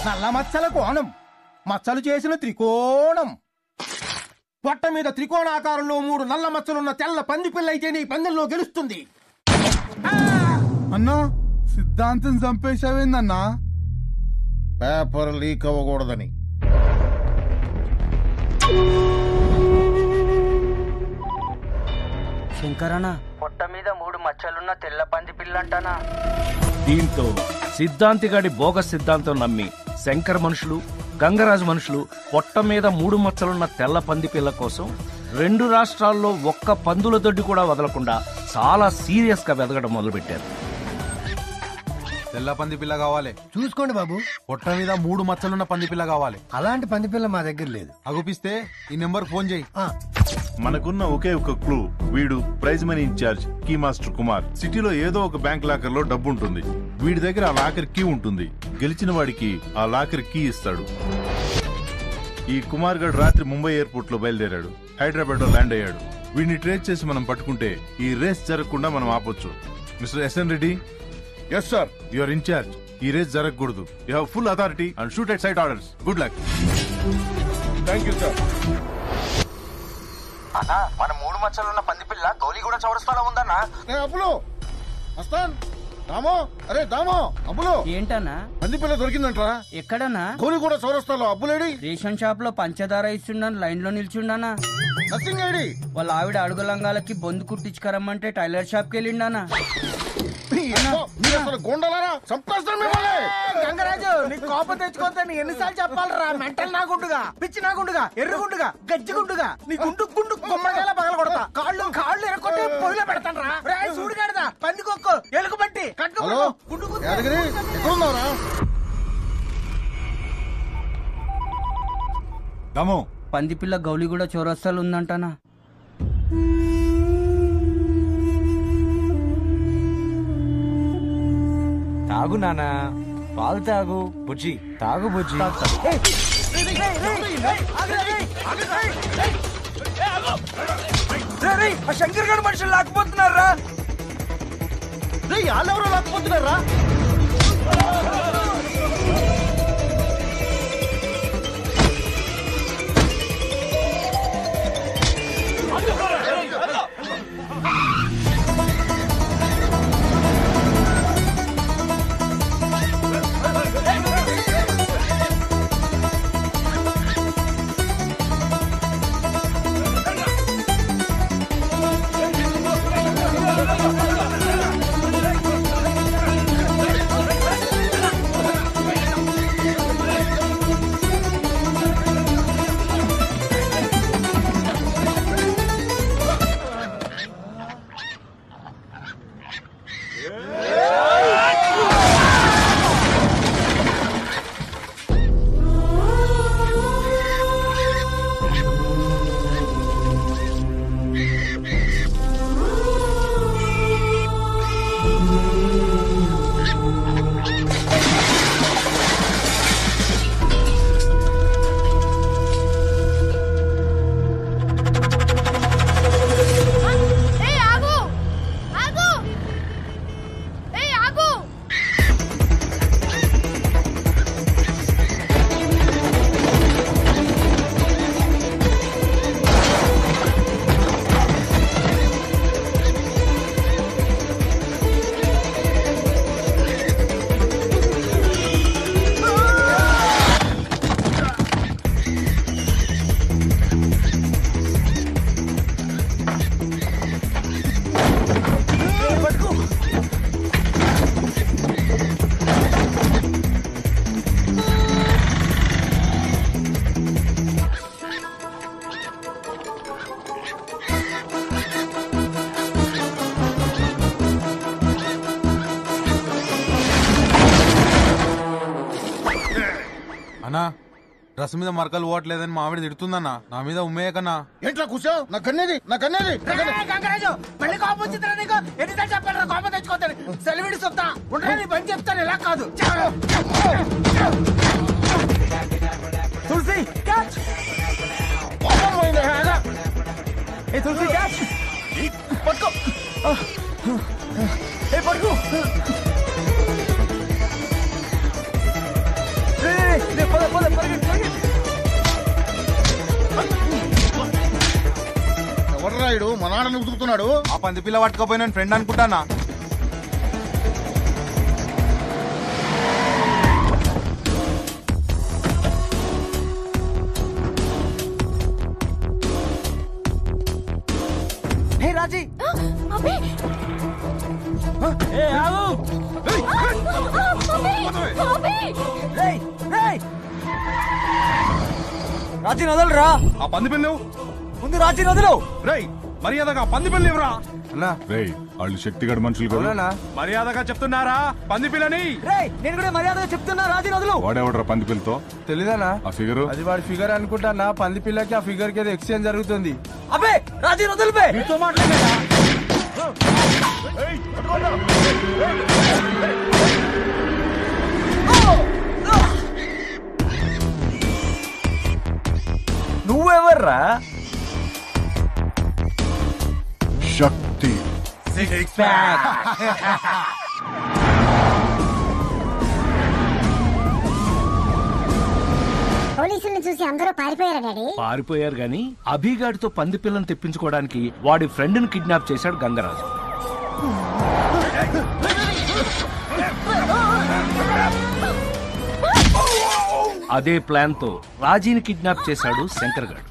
నల్ల మచ్చల కోణం మచ్చలు చేసిన త్రికోణం పొట్ట మీద త్రికోణాకారంలో మూడు నల్ల మచ్చలున్న తెల్ల పంది పిల్ల అయితే నీ పందెంలో గెలుస్తుంది అన్నా సిద్ధాంతం చంపేశావేందన్నా పేపర్ లీక్ అవ్వకూడదని శంకరన్న పొట్ట మీద మూడు మచ్చలున్న తెల్ల పంది పిల్లంటనా దీంతో సిద్ధాంతిగాడి బోగస్ సిద్ధాంతం నమ్మి శంకర్ మనుషులు గంగరాజు మనుషులు పొట్ట మీద మూడు మచ్చలున్న తెల్ల పంది పిల్ల కోసం రెండు రాష్ట్రాల్లో ఒక్క పందుల దొడ్డి కూడా వదలకుండా చాలా సీరియస్ గా వెదగడం మొదలుపెట్టారు తెల్ల పంది పిల్ల కావాలి చూసుకోండి బాబు పొట్ట మీద మూడు మచ్చలున్న పంది పిల్ల కావాలి అలాంటి పంది పిల్ల మా దగ్గర లేదు అగుపిస్తే ఈ నెంబర్ ఫోన్ చేయి ఆ, మనకున్న ఒకే ఒక క్లూ వీడు prize money incharge key master Kumar సిటీలో ఏదో ఒక బ్యాంక్ లాకర్ లో డబ్బు ఉంటుంది వీడి దగ్గర ఆ లాకర్ కీ ఉంటుంది గెలిచిన వాడికి ఆ లాకర్ కీ ఇస్తాడు ఈ కుమార్ గడ్ రాత్రి ముంబై ఎయిర్పోర్ట్ లో బయలుదేరాడు హైదరాబాద్ లో ల్యాండ్ అయ్యాడు వీడిని ట్రేస్ చేసి మనం పట్టుకుంటే ఈ రేస్ జరగకుండా మనం ఆపొచ్చు Mr S N Reddy yes sir your in charge ఈ రేస్ జరగకూడదు you have full authority and shoot at sight orders good luck thank you sir అన్నా మన మూడు మచ్చలున్న పంది పిల్ల గౌలి కూడా చౌరస్తాలో ఉందన్నా అప్పులు వస్తాన్ దామో అరే దామో అప్పులు ఏంటన్నా పంది పిల్ల దొరికిందంట్రా ఎక్కడన్నా గోలి కూడా చౌరస్తాలో అప్పులేడి రేషన్ షాప్ లో పంచదార ఇస్తుండని లైన్ లో నిల్చుండానా నథింగ్ ఐడి వాళ్ళ ఆవిడ అడుగులంగాలకి బొందు కుట్టించుకరమ్మంటే టైలర్ షాప్ కి వెళ్ళిండానా మీరు అసలు గోండలారా చంపేస్తాను మిమ్మల్ని గంగరాజు నీకు కోపం తెచ్చుకోవద్దని ఎన్నిసార్లు చెప్పాలరా మెంటల్ నా గుండుగా పిచ్చి నా గుండుగా ఎర్రగుండుగా గజ్జిగుండుగా నీ గుండు గుండు గుమ్మడికాయల పగల కొడతా కాళ్ళు కాళ్ళు ఎరకొట్టి పొయ్యిలో పెడతాను రా రే సూడిగాడదా పందికొక్కు ఎలుగు బట్టి కట్టు హలో గుండు గుండు యాదగిరి ఎక్కడున్నావురా దమో పంది పిల్ల గౌలి కూడా చౌరస్తాలు ఉందంటనా తాగు నానా పాలు తాగు బుజ్జి తాగు బుజ్జి ఆ శంకర్ గడు మనుషులు లాక్కుపోతున్నారా రే వాళ్ళెవరో లేకపోతున్నారా ఏయ్ ఆగు ఆగు ఏయ్ ఆగు అన్నా డ్రెస్ మీద మరకలు పోవట్లేదని మా ఆవిడ తిడుతుందన్నా నా మీద ఉమ్మేయకన్నా ఏంట్రా కూర్చో నా కన్నేది నా కన్నేది నా కన్నేది. గంగరాజు మళ్ళీ కోపం వచ్చిందిరా నీకు ఎన్నిసార్లు చెప్పాలరా కోపం తెచ్చుకోవద్దని సెలవిడి సొత్తా ఉండరా నీ పని చెప్తాను ఇలా కాదు తులసి క్యాచ్ కోపం పోయింది, ఆగా. ఏ తులసి క్యాచ్ పట్టుకో ఏ పట్టుకో రే, రే, రే. ఎవరాయుడు మనాడని ఉతుకుతున్నాడు ఆ పంది పిల్ల పట్టుకపోయిన ఫ్రెండ్ అనుకుంటానా హే రాజీ అబ్బే ఏ ఆగు అబ్బే అబ్బే రేయ్ రేయ్ రాజీ వదలరా ఆ పంది పిల్ల ముందు రాజీ వదలు రేయ్ మర్యాదగా పంది పిల్ల ఇవ్వరా అన్నా రేయ్ వాళ్ళు శక్తిగడ మనుషులు కదా మర్యాదగా చెప్తున్నారా పంది పిల్లని రేయ్ నేను కూడా మర్యాదగా చెప్తున్నా రాజీ వదలు వాడేవడరా పంది పిల్లతో తెలీదానా ఆ ఫిగరు అది వాడి ఫిగర్ అనుకుంటానా పంది పిల్లకి ఆ ఫిగర్ కి ఏదో ఎక్స్చేంజ్ జరుగుతుంది అబ్బే రాజీ వదలు బే నీతో మాట్లాడలేదా నువ్వెవర్రా శక్తి పోలీసుల్ని చూసి అందరూ పారిపోయారా డాడీ పారిపోయారు గాని అభిగాడితో పంది పిల్లను తెప్పించుకోవడానికి వాడి ఫ్రెండ్ ని కిడ్నాప్ చేశాడు గంగరాజు అదే ప్లాన్ తో రాజీని కిడ్నాప్ చేశాడు శంకర్ గాడు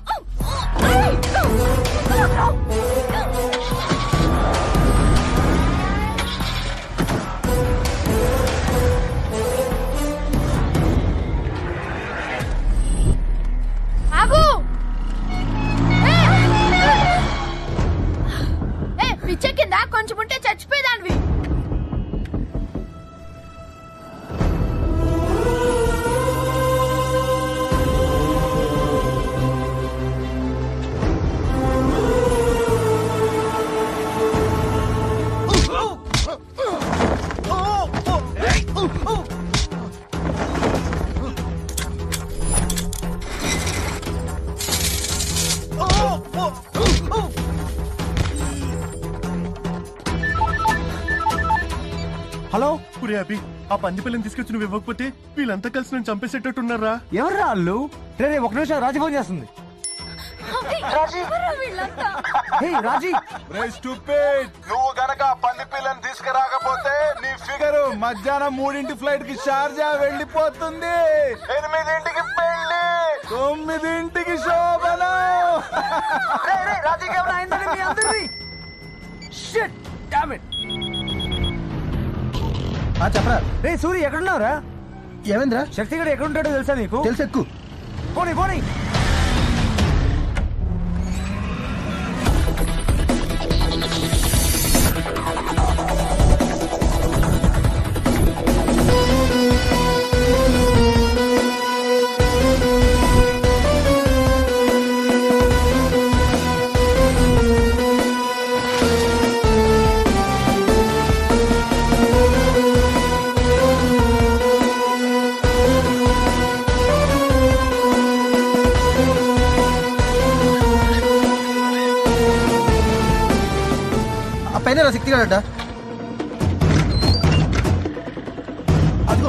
ఆగు ఏ! ఏ పిచ్చ కింద కొంచెం ఉంటే చచ్చిపోయేదానివి హలో పురే అభి ఆ పంది పిల్లని తీసుకొచ్చి నువ్వు ఇవ్వకపోతే వీళ్ళంతా కలిసి నన్ను చంపేసేటట్టున్నారా ఎవర్రా వాళ్ళు రే రే, ఒక నిమిషం రాజీ ఫోన్ చేస్తుంది ఎవరా వీళ్ళంతా హే రాజీ నువ్వు గనక ఆ పంది పిల్లని తీసుకురాకపోతే నీ ఫిగర్ మధ్యాహ్నం మూడింటి ఫ్లైట్ కి షార్జా వెళ్ళిపోతుంది ఎనిమిదింటికి పెళ్లి తొమ్మిదింటికి శోభనం రే రే రాజీకి ఏమైనా అయిందని మీ అందరిది షిట్ డామ్ ఇట్ ఆ, చెప్పరా రే సూరి ఎక్కడున్నావురా ఏమైందిరా శక్తి గడు ఎక్కడ ఉంటాడో తెలుసా నీకు తెలుసు ఎక్కు పోనీ పోనీ ఆ పైన రా శక్తి గడట అదిగో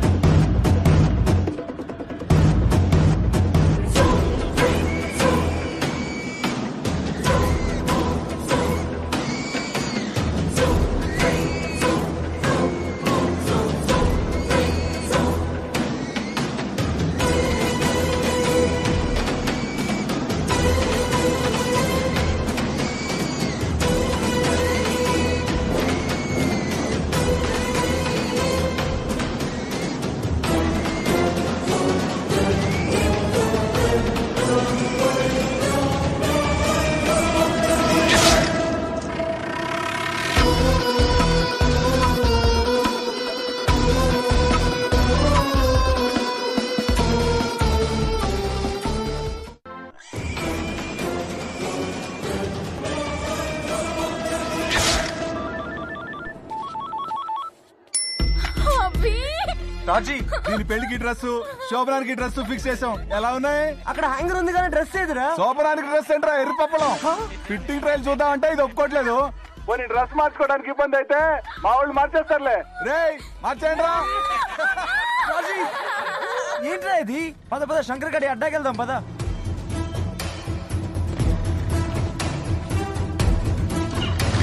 అబ్బి రాజీ దీని పెళ్లికి డ్రెస్ శోభనానికి డ్రెస్ ఫిక్స్ చేసాం ఎలా ఉన్నాయి అక్కడ హ్యాంగర్ ఉంది కానీ డ్రెస్ ఏదిరా శోభనానికి డ్రెస్ ఏంట్రా ఎర్రపప్పలం ఫిట్టింగ్ ట్రయల్ చూద్దాం అంటే ఇది ఒప్పుకోవట్లేదు పోనీ డ్రెస్ మార్చుకోవడానికి ఇబ్బంది అయితే మా వాళ్ళు మార్చేస్తారులే రే మార్చేయండి రా రాజీ ఏంట్రా ఇది పద పద శంకర్ గడి అడ్డాకి వెళ్దాం పద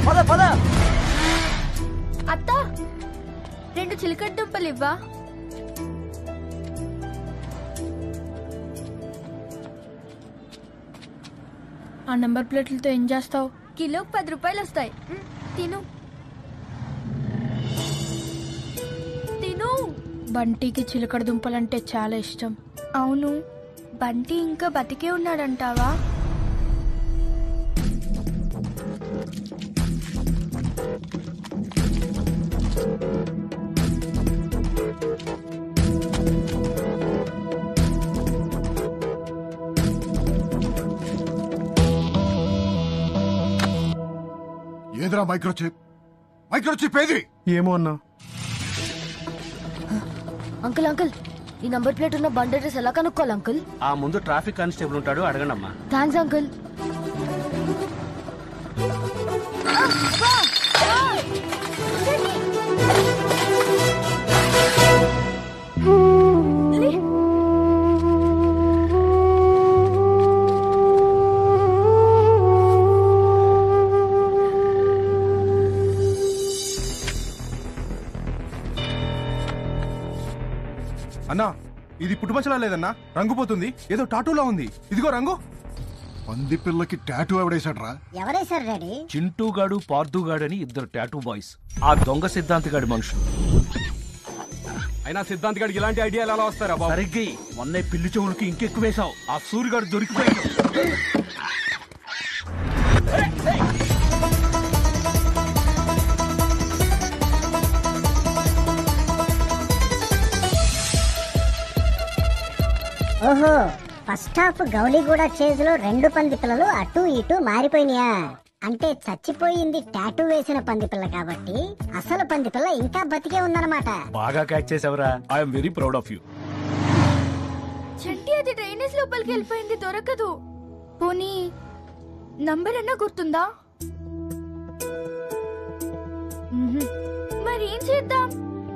పద పద అత్త రెండు చిలకడ దుంపలు ఇవ్వా ఆ నెంబర్ ప్లేట్లతో ఏం చేస్తావు కిలోకి పది రూపాయలు వస్తాయి మ్, తిను తిను బంటికి చిలకడ దుంపలంటే చాలా ఇష్టం అవును బంటి ఇంకా బతికే ఉన్నాడంటావా ఏదిరా మైక్రోచిప్ మైక్రోచిప్ ఏది ఏమో అన్నా అంకుల్ అంకుల్ ఈ నంబర్ ప్లేట్ ఉన్న బండి అడ్రస్ ఎలా కనుక్కోవాలి అంకుల్ ఆ ముందు ట్రాఫిక్ కానిస్టేబుల్ ఉంటాడు అడగండి అమ్మా థ్యాంక్స్ అంకుల్ అన్నా ఇది పుట్టుమచ్చలా లేదన్నా రంగు పోతుంది ఏదో టాటూలా ఉంది ఇదిగో రంగు పంది పిల్లకి టాటూ ఎవడేశాడ్రా ఎవరేశారు డాడీ చింటూగాడు పార్థుగాడు అని ఇద్దరు టాటూ బాయ్స్ ఆ దొంగ సిద్ధాంతిగాడి మనుషులు అయినా సిద్ధాంత్ గడికి ఇలాంటి ఐడియాలు ఎలా వస్తారా బాబు సరిగ్గా మొన్న పిల్లి చెవులకి ఇంకెక్కువ వేశావు ఆ సూర్యగాడు దొరికిపోయాడు ఓహో ఫస్ట్ హాఫ్ గౌలిగూడ చేజ్ లో రెండు పంది పిల్లలు అటు ఇటు మారిపోయినాయా అంటే చచ్చిపోయింది టాటూ వేసిన పంది పిల్ల కాబట్టి అసలు పంది పిల్ల ఇంకా బతికే ఉందన్నమాట బాగా క్యాచ్ చేసావురా I'm very proud of you Chanti అది డ్రైనేజ్ లోపలికి వెళ్ళిపోయింది దొరకదు పోనీ నంబర్ అన్నా గుర్తుందా మ్హూ. మరి ఏం చేద్దాం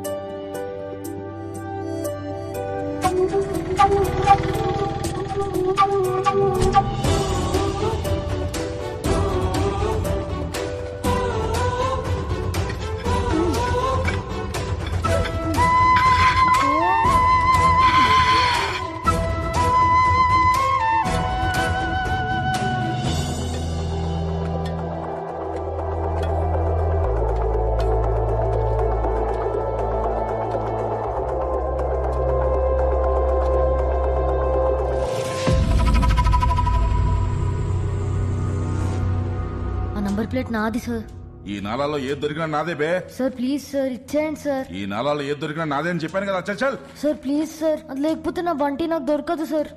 ఆ నంబర్ ప్లేట్ నాది సార్ ఈ నాలాలో ఏది దొరికినా నాదే బే సార్ ప్లీజ్ సార్ ఇచ్చేయండి సార్ ఈ నాలాలో ఏది దొరికినా నాదే అని చెప్పాను కదా చల్ చల్ సార్ ప్లీజ్ సార్ అది లేకపోతే నా బంటి నాకు దొరకదు సార్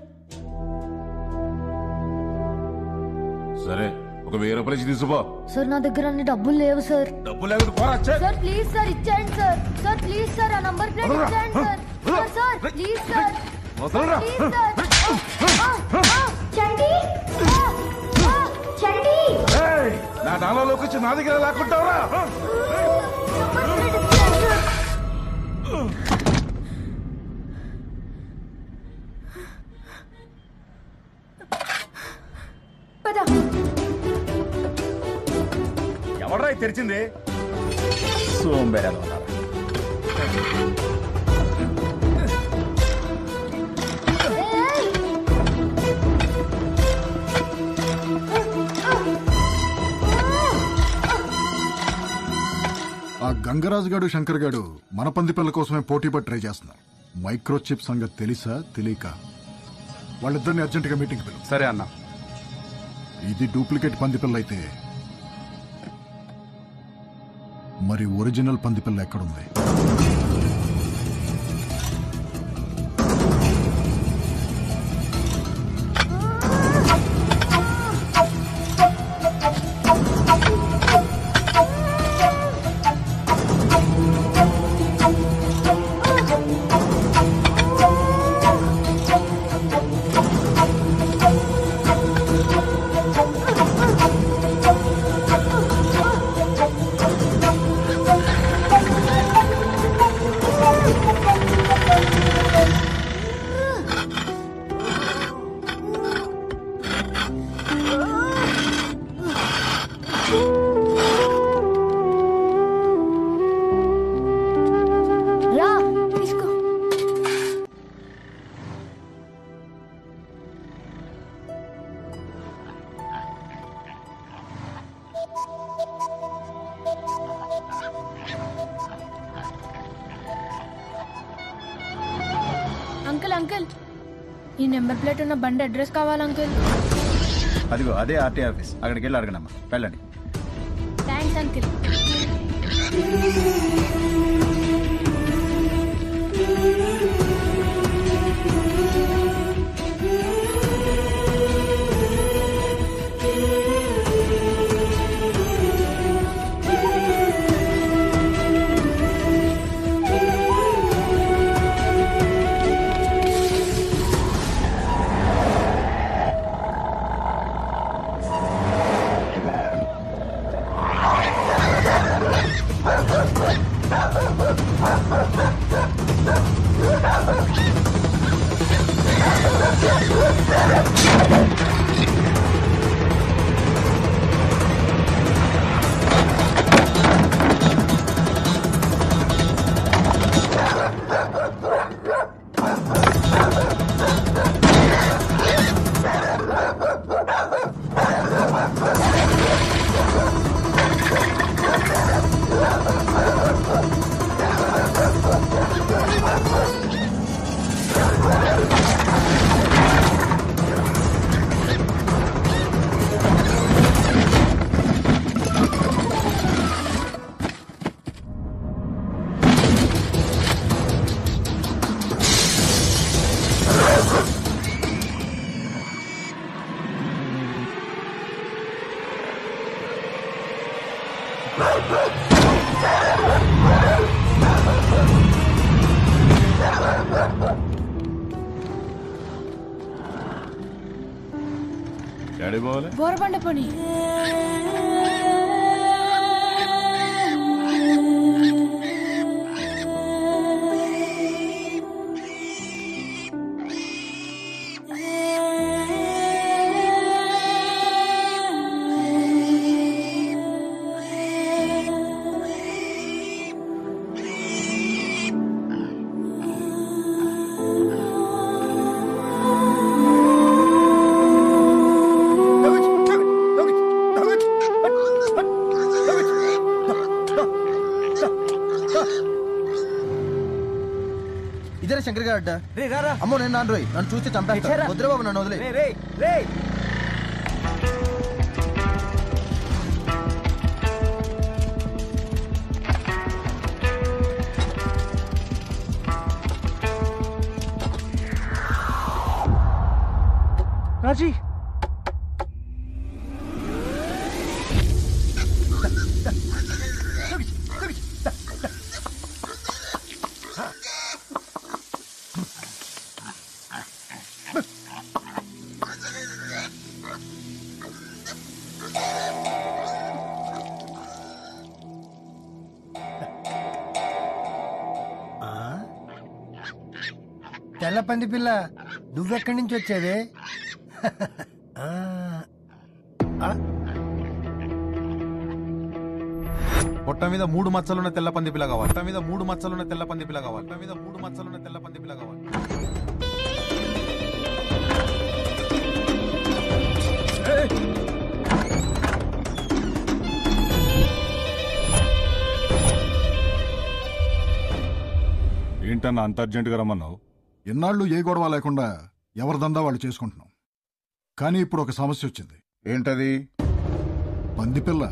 సరే ఒక వెయ్యి రూపాయలు ఇచ్చి తీసుకో సార్ నా దగ్గర అన్ని డబ్బులు లేవు సార్ డబ్బు లేకుండా పోరా చల్. సార్ ప్లీజ్ సార్ ఇచ్చేయండి సార్ సార్ ప్లీజ్ సార్ ఆ నంబర్ ప్లేట్ వదలరా. ఇచ్చేయండి sir sir sir please sir వదలరా. ప్లీజ్ సార్ చండి చండి ఏయ్, నా నాలాలోకి వచ్చి నా దగ్గర లాక్కుంటావురా పద ఎవడ్రా ఇది తెరిచింది సోంబేరాలు ఉన్నారా ఆ గంగరాజు గాడు శంకర్ గాడు మన పంది పిల్ల కోసమే పోటీ పడి ట్రై చేస్తున్నారు మైక్రో చిప్ సంగతి తెలుసా తెలియక వాళ్ళిద్దరిని అర్జెంటుగా మీటింగ్ పిలువు సరే అన్న ఇది డూప్లికేట్ పంది పిల్ల అయితే మరి ఒరిజినల్ పంది పిల్ల ఎక్కడుంది ఆ అంకుల్ అంకుల్ ఈ నెంబర్ ప్లేట్ ఉన్న బండి అడ్రస్ కావాలి అంకుల్ అదిగో అదే ఆర్టీ ఆఫీస్ అక్కడికి వెళ్ళి అడగనమ్మా వెళ్ళండి థ్యాంక్స్ అంకుల్ డాడీ పోవాలి బోరబండ పని ఇదేనా శంకర్ గారు అడ్డ రే రారా అమ్మో నేను నాన్న రోయ్ నన్ను చూస్తే చంపేస్తా వద్దురా బాబు నన్ను వదిలే రే రే రాజీ తెల్ల పంది పిల్ల నువ్వెక్కడి నుంచి వచ్చేవే ఆ, ఆ, పొట్ట మీద మూడు మచ్చలున్న తెల్ల పంది పిల్ల కావాలి పొట్ట మీద మూడు మచ్చలున్న తెల్ల పంది పిల్ల కావాలి పొట్ట మీద మూడు మచ్చలున్న తెల్ల పంది పిల్ల కావాలి ఏంటన్నా అంత అర్జెంటుగా రమ్మన్నావు ఎన్నాళ్ళు ఏ గొడవ లేకుండా ఎవరి దందా వాళ్ళు చేసుకుంటున్నాం కానీ ఇప్పుడు ఒక సమస్య వచ్చింది ఏంటది పందిపిల్ల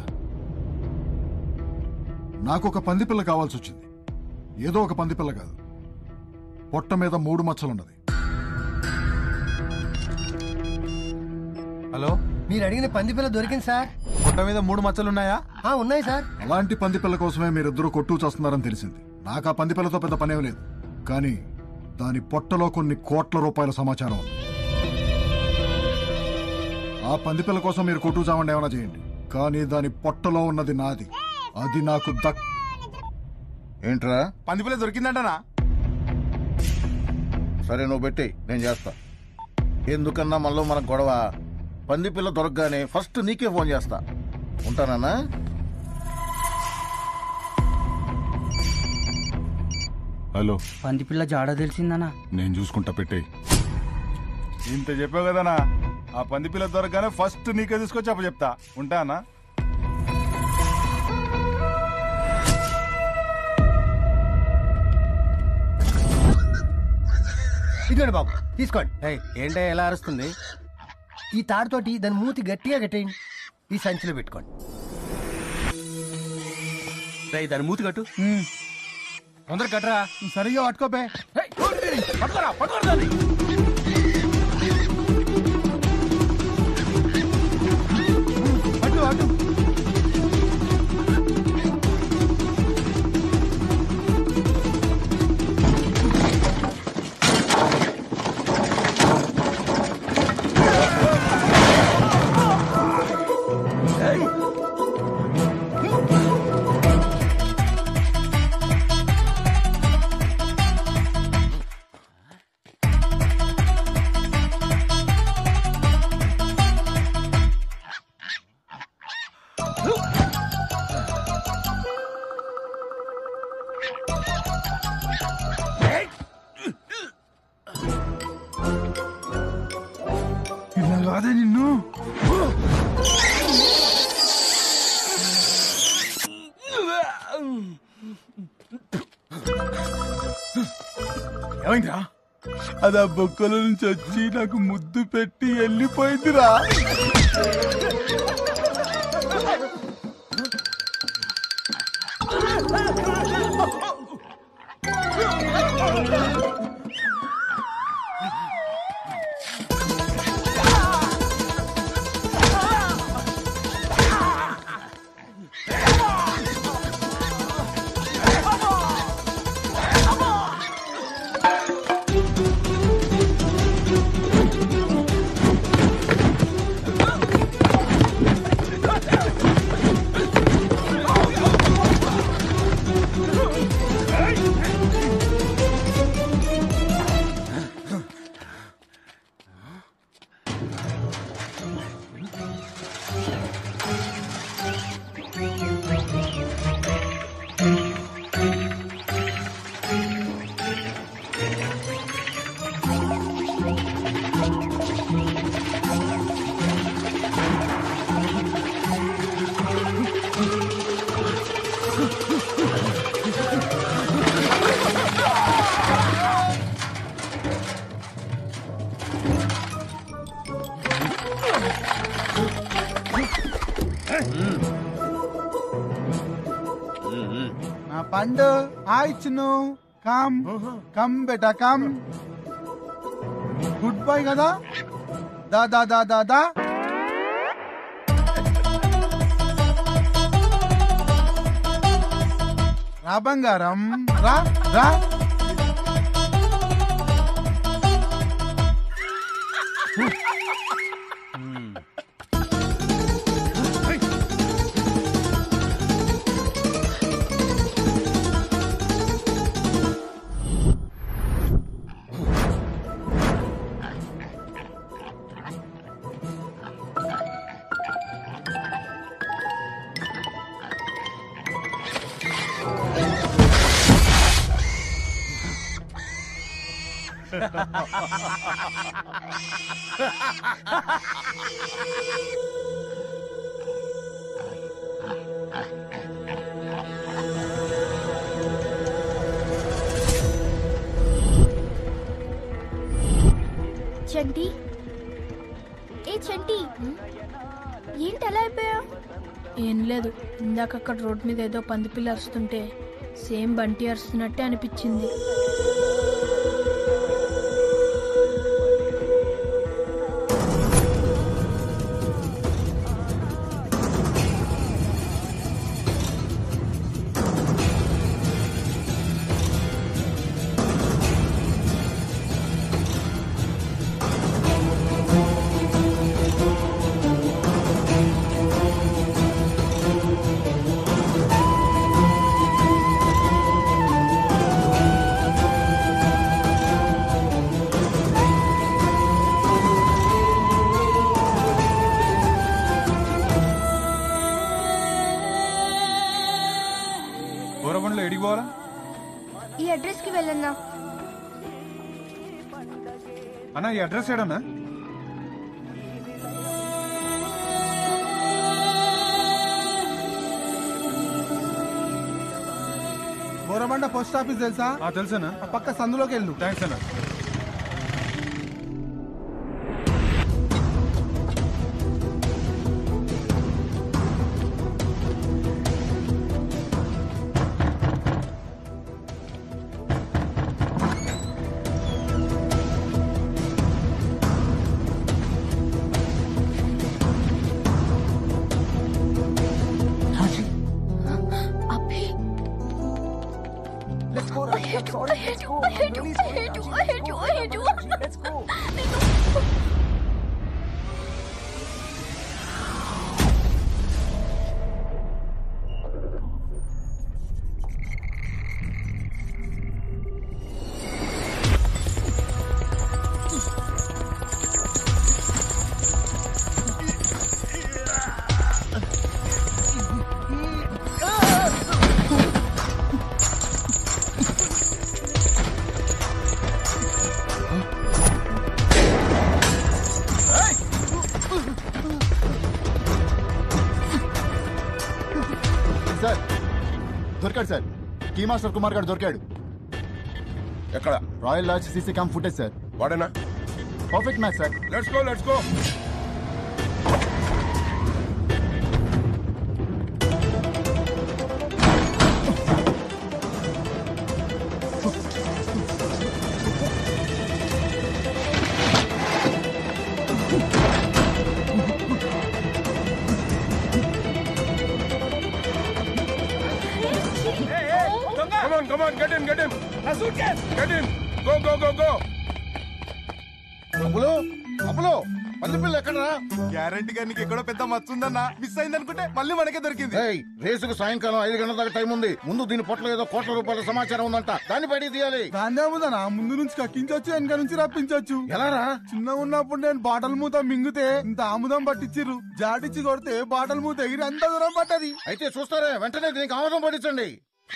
నాకు ఒక పందిపిల్ల కావాల్సి వచ్చింది ఏదో ఒక పందిపిల్ల కాదు పొట్ట మీద మూడు మచ్చలున్నది హలో మీరు అడిగిన పంది పిల్ల దొరికింది సార్ పొట్ట మీద మూడు మచ్చలు ఉన్నాయా ఆ, ఉన్నాయి సార్ అలాంటి పందిపిల్ల కోసమే మీరిద్దరూ కొట్టు చేస్తున్నారని తెలిసింది నాకు ఆ పందిపిల్లతో పెద్ద పనేం లేదు కానీ దాని పొట్టలో కొన్ని కోట్ల రూపాయల సమాచారం ఉంది ఆ పందిపిల్ల కోసం మీరు కొట్టు చావండి ఏమైనా చేయండి కానీ దాని పొట్టలో ఉన్నది నాది అది నాకు దక్ ఏంట్రా పంది పిల్ల దొరికిందంటనా సరే నువ్వు పెట్టి నేను చేస్తా ఎందుకన్నా మనలో మన గొడవ పంది పిల్ల దొరకగానే ఫస్ట్ నీకే ఫోన్ చేస్తా ఉంటానన్నా హలో పంది పిల్ల జాడ తెలిసిందనా నేను చూసుకుంటా పెట్టే ఇంత చెప్పావు కదనా ఆ పంది పిల్ల దొరకగానే ఫస్ట్ నీకే తీసుకొచ్చి అప్ప చెప్తా ఉంటానా ఇదిగోండి బాబు తీసుకోండి ఏంటో ఎలా అరుస్తుంది ఈ తాడుతోటి దాని మూతి గట్టిగా కట్టేయండి ఈ సంచిలో పెట్టుకోండి రేయ్, దాని మూతి కట్టు తొందర కట్టరా సరిగా పట్టుకోపే పట్టుకోరా పట్టుకోరా దాన్ని. అటు అటు ఇలా కాదే నిన్ను ఏమైందిరా అది ఆ బొక్కల నుంచి వచ్చి నాకు ముద్దు పెట్టి వెళ్ళిపోయిందిరా నా పండు హాయ్ చిన్ను కమ్ కమ్ బేటా కమ్ గుడ్ బై కదా దా దా దా దా దా రా బంగారం రా రా చంటి ఏ చంటి ఏంటి అలా అయిపోయా ఏం లేదు ఇందాక అక్కడ రోడ్ మీద ఏదో పందిపిల్ల అరుస్తుంటే సేమ్ బంటి అరుస్తున్నట్టే అనిపించింది గోరబండ్లో ఎడికి పోవాలా ఈ అడ్రస్ కి వెళ్ళన్నా అన్న ఈ అడ్రస్ ఏడన్నా బోరబండ పోస్ట్ ఆఫీస్ తెలుసా తెలుసనా ఆ పక్క సందులోకి వెళ్ళు థ్యాంక్స్ అన్న దొరికాడు సార్ కీ మాస్టర్ కుమార్ గారు దొరికాడు ఎక్కడ royal lodge CC cam footage sir వాడేనా perfect match sir let's go let's go Come on, come on, get in, get in. Get in. Go, go, go, go. అప్పులు అప్పులు పంది పిల్ల ఎక్కడరా గ్యారంటీ గా నీకు ఎక్కడో పెద్ద మచ్చ ఉందన్నా మిస్ అయింది అనుకుంటే మళ్ళీ మనకే దొరికింది ఏయ్, రేసుకు సాయంకాలం ఐదు గంటల దాకా టైం ఉంది ముందు దీని పొట్టలో ఏదో కోట్ల రూపాయల సమాచారం ఉందంట దాన్ని బయటికి తీయాలి దాన్నే ఉందనా ముందు నుంచి కక్కించొచ్చు వెనక నుంచి రప్పించొచ్చు ఎలారా చిన్న ఉన్నప్పుడు నేను బాటల్ మూత మింగితే ఇంత ఆముదం పట్టించిర్రు జాటిచ్చి కొడితే బాటల్ మూత ఎగిరి అంత దూరం పట్టది అయితే చూస్తారే వెంటనే దీనికి ఆమోదం పట్టించండి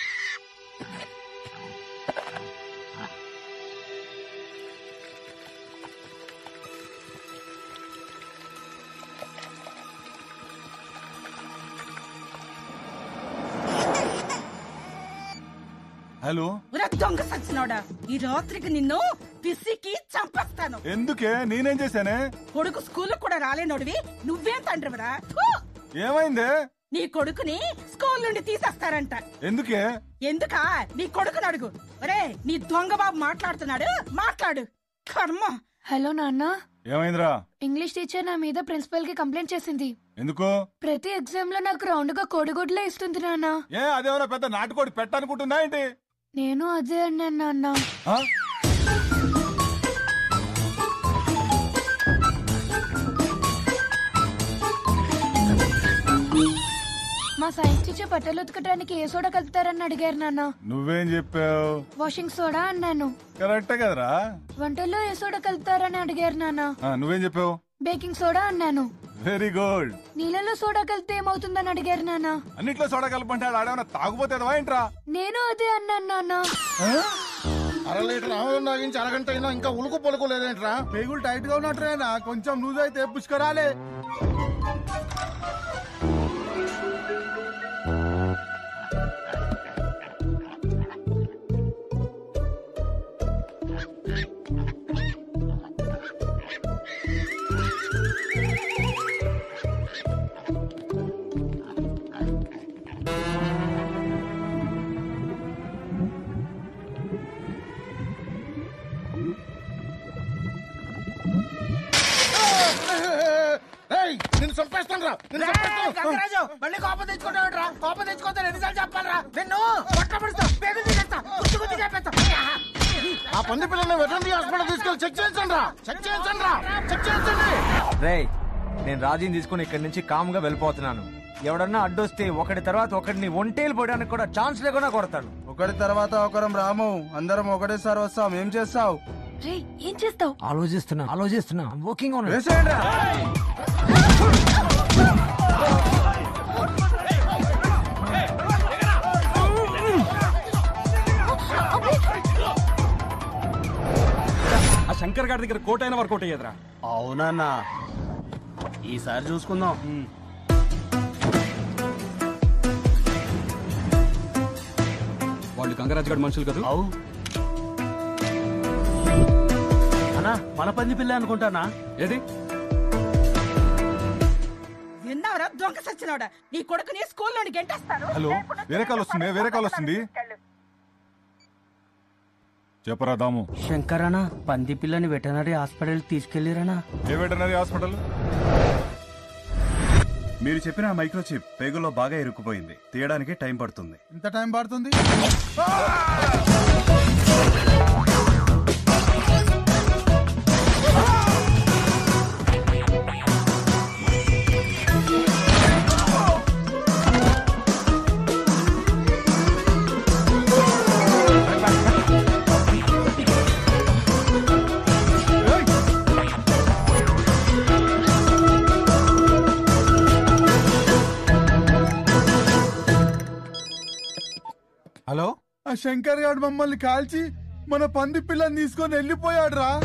హలో ఒరే దొంగ సచ్చినోడా ఈ రాత్రికి నిన్ను పిసికి చంపేస్తాను ఎందుకే నేనేం చేశానే కొడుకు స్కూల్ కూడా రాలేనోడివి నువ్వేం తండ్రివరా ఏమైందే నీ కొడుకుని స్కూల్ నుండి తీసేస్తారంట ఎందుకే ఎందుకా నీ కొడుకుని అడుగు ఒరే నీ దొంగ బాబు మాట్లాడుతున్నాడు మాట్లాడు కర్మ హలో నాన్న ఏమైందిరా ఇంగ్లీష్ టీచర్ నా మీద ప్రిన్సిపల్ కి కంప్లైంట్ చేసింది ఎందుకు ప్రతి ఎగ్జామ్ లో నాకు రౌండ్ గా కోడిగుడ్లే ఇస్తుంది నాన్న ఏ అదేమన్నా పెద్ద నాటుకోడి పెట్టనుకుంటున్నా ఏంటి నేను అదే అన్నాను నాన్న ఆ? మా సైన్స్ టీచర్ బట్టలు ఉతకడానికి ఏ సోడా కలుపుతారని అడిగారు నాన్న నువ్వేం చెప్పావు వాషింగ్ సోడా అన్నాను కరెక్టే కదరా వంటల్లో ఏ సోడా కలుపుతారని అడిగారు నాన్న ఆ, నువ్వేం చెప్పావు బేకింగ్ సోడా అన్నాను వెరీ గుడ్ నీళ్ళలో సోడా కలిపితే ఏమవుతుందని అడిగారు నాన్న అన్నిట్లో సోడా కలపంటే ఆడేమన్నా తాగుపోతేదవా ఏంట్రా నేను అదే అన్నాను నాన్న అర లీటర్ ఆమోదం తాగించి అరగంట అయినా ఇంకా ఉలుకు పలుకు లేదేంట్రా పేగులు టైట్ గా ఉన్నట్టునేనా కొంచెం లూజ్ అయితే పుష్కరాలే ఏయ్, నిన్ను చంపేస్తాను రా నిన్ను చంపేస్తాను. గంగరాజు మళ్ళీ కోపం తెచ్చుకుంటావుట్రా కోపం తెచ్చుకోతా ఎన్నిసార్లు చెప్పాలరా నిన్ను పట్టబడుస్తా పేరు తీసేస్తా గుర్తు గుర్తు చెప్పేస్తా ఆ పంది పిల్లని వెటర్నరీ హాస్పిటల్ తీసుకెళ్ళి చెక్ చేయించండి రా చెక్ చేయించండి రా చెక్ చేయించండి రేయ్ నేను రాజీని తీసుకుని ఇక్కడి నుంచి కామ్ గా వెళ్ళిపోతున్నాను ఎవడన్నా అడ్డొస్తే ఒకటి తర్వాత ఒకటిని ఒంటేలు పోయడానికి కూడా ఛాన్స్ లేకుండా కొడతాను ఒకటి తర్వాత ఒకరం రాము అందరం ఒకటేసారి వస్తాం ఏం చేస్తావు రే ఏం చేస్తావు ఆలోచిస్తున్నా ఆలోచిస్తున్నా వర్కింగ్ ఆన్ వేసేయండి ఆ శంకర్ గారి దగ్గర కోట్ అయిన వర్కౌట్ అయ్యేదిరా అవునన్నా ఈసారి చూసుకుందాం వాళ్ళు గంగరాజు గారి మనుషులు కదా అవు అన్నా మన పంది పిల్ల అనుకుంటానా ఏది విన్నావరా దొంగ సచ్చినోడా నీ కొడుకుని స్కూల్ నుండి గెంటేస్తాను హలో వేరే కాల్ వస్తుంది వేరే కాల్ వస్తుంది చెప్పరా దాము శంకర్ అన్న పంది పిల్లని వెటనరీ హాస్పిటల్ తీసుకెళ్లిరనా ఏ వెటనరీ హాస్పిటల్ మీరు చెప్పిన ఆ మైక్రోచిప్ పేగులో బాగా ఇరుక్కుపోయింది తీయడానికి టైం పడుతుంది ఎంత టైం పడుతుంది హలో ఆ శంకర్ గారు మమ్మల్ని కాల్చి మన పంది పిల్లని తీసుకొని వెళ్ళిపోయాడు రా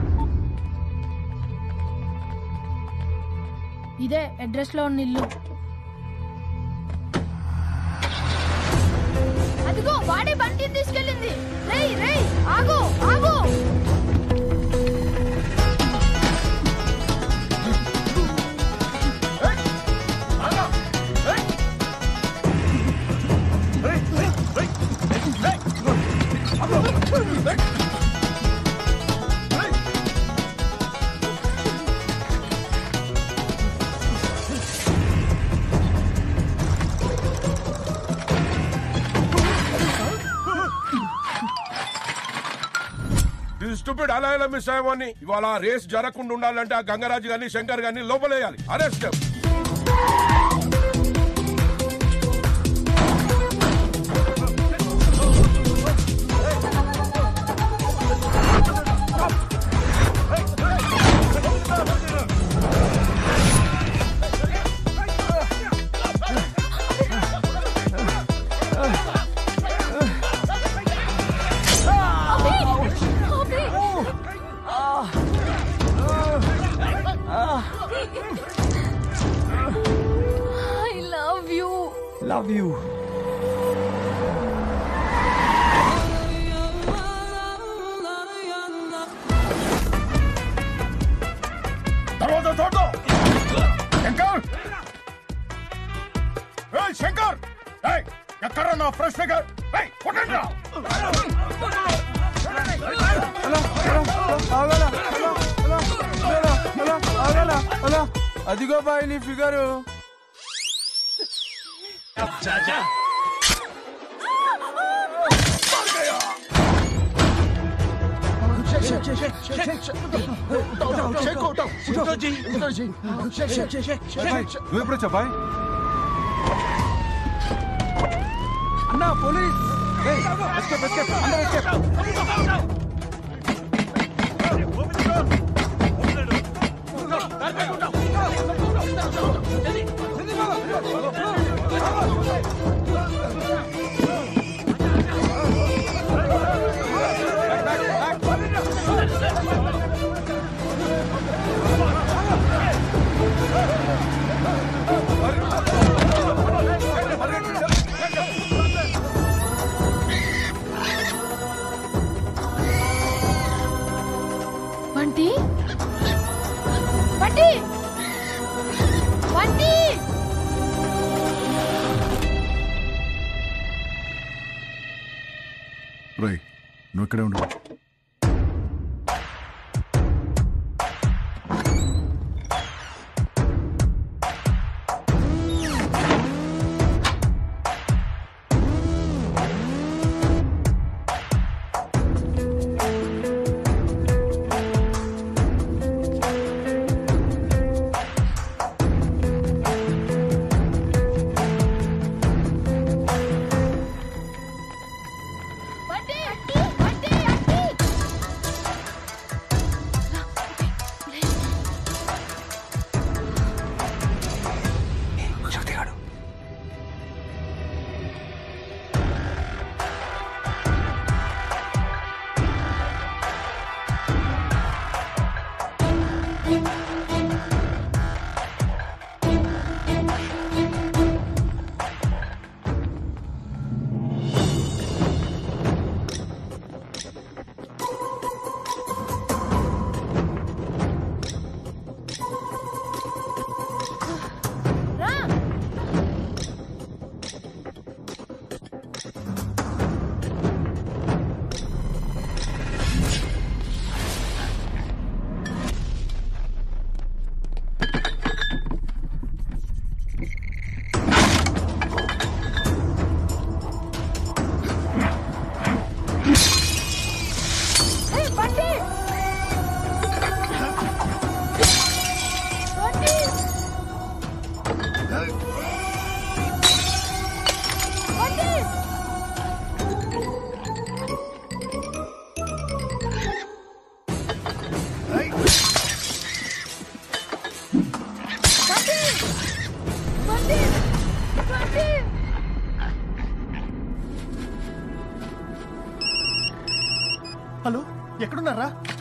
ఇదే అడ్రస్ లో ఉన్న ఇల్లు అదిగో వాడే బంటిని తీసుకెళ్ళింది రేయ్ రేయ్ ఆగు ఆగు స్టూపిడ్ అలా ఎలా మిస్ అయ్యామని ఇవాళ ఆ రేస్ జరగకుండా ఉండాలంటే ఆ గంగరాజు గారిని శంకర్ గారిని లోపలేయాలి arrest I love you love you తర్వాత చూద్దాం శంకర్ ఏయ్ శంకర్ ఏయ్ ఎక్కడ నా ఫ్రెష్ ఫిగర్ ఏయ్ కొట్టండి రా అదిగో బాయ్ నీ ఫిగరు నువ్వు ఎప్పుడు వచ్చా బాయ్ అన్నా పోలీస్ ఏయ్, escape, escape, అందరూ escape. బంటి బంటి బంటి రై నువ్వు ఇక్కడే ఉండు బంటి బంటి బంటి శక్తిగాడు రా ఏయ్, బంటి బంటి బంటి బంటి బంటి బంటి హలో ఎక్కడున్నారా